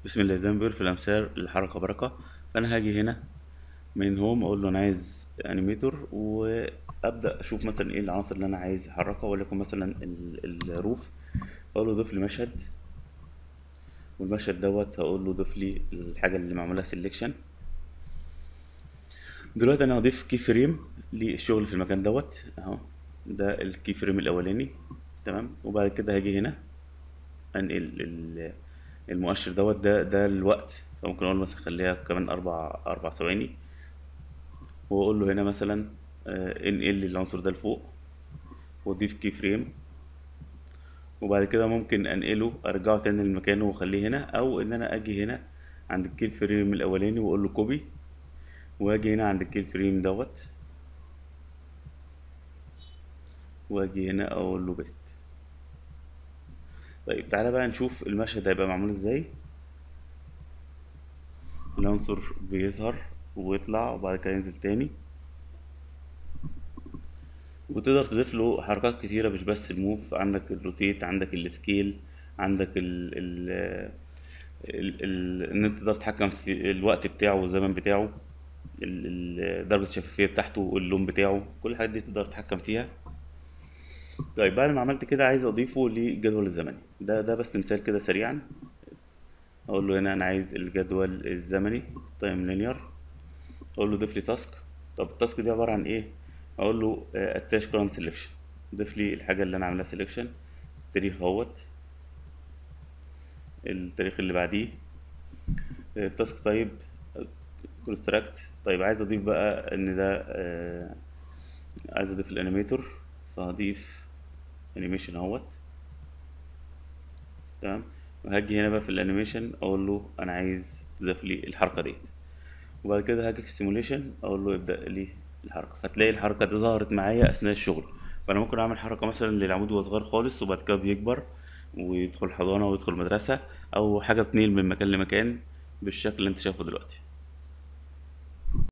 بسم الله زي ما بيقول في الامثال الحركه بركه فانا هاجي هنا من هوم اقول له انا عايز انيميتور وابدا اشوف مثلا ايه العناصر اللي انا عايز احركها وليكن مثلا ال- الروف اقول له ضيف لي مشهد والمشهد دوت هقول له ضيف لي الحاجه اللي معمولها سيلكشن دلوقتي انا هضيف كي فريم للشغل في المكان دوت اهو ده الكي فريم الاولاني تمام وبعد كده هاجي هنا انقل ال- المؤشر دوت ده ده الوقت فممكن اقول مثلا خليها كمان اربع اربع ثواني واقول له هنا مثلا آه، انقل لي العنصر ده لفوق واضيف كي فريم وبعد كده ممكن انقله ارجعه تاني لمكانه واخليه هنا او ان انا اجي هنا عند الكي فريم الاولاني واقول له كوبي واجي هنا عند الكي فريم دوت واجي هنا اقول له بيست طيب تعالى بقى نشوف المشهد هيبقى معمول ازاي العنصر بيظهر ويطلع وبعد كده ينزل تاني وتقدر تضيف له حركات كتيرة مش بس الموف عندك الروتيت عندك السكيل عندك ال ال ال ال ان انت تقدر تتحكم في الوقت بتاعه والزمن بتاعه ال- ال- درجة الشفافية بتاعته واللون بتاعه كل الحاجات دي تقدر تتحكم فيها طيب بعد ما عملت كده عايز اضيفه للجدول الزمني ده ده بس مثال كده سريعا اقول له هنا انا عايز الجدول الزمني تايم لينير اقول له ضيف لي تاسك طب التاسك دي عباره عن ايه اقول له اتاش كرنت سيلكشن ضيف لي الحاجه اللي انا عاملها سيلكشن التاريخ اهوت التاريخ اللي بعديه التاسك تايب كونستراكت طيب عايز اضيف بقى ان ده آه، عايز اضيف الانيميتور فهضيف انيميشن اهوت تمام وهاجي هنا بقى في الانيميشن اقول له انا عايز تضيف لي الحركه ديت وبعد كده هاجي في السيموليشن اقول له يبدا لي الحركه فتلاقي الحركه دي ظهرت معايا اثناء الشغل فانا ممكن اعمل حركه مثلا للعمود وهو صغير خالص وبعد كده بيكبر ويدخل حضانه ويدخل مدرسه او حاجه بتنقل من مكان لمكان بالشكل اللي انت شايفه دلوقتي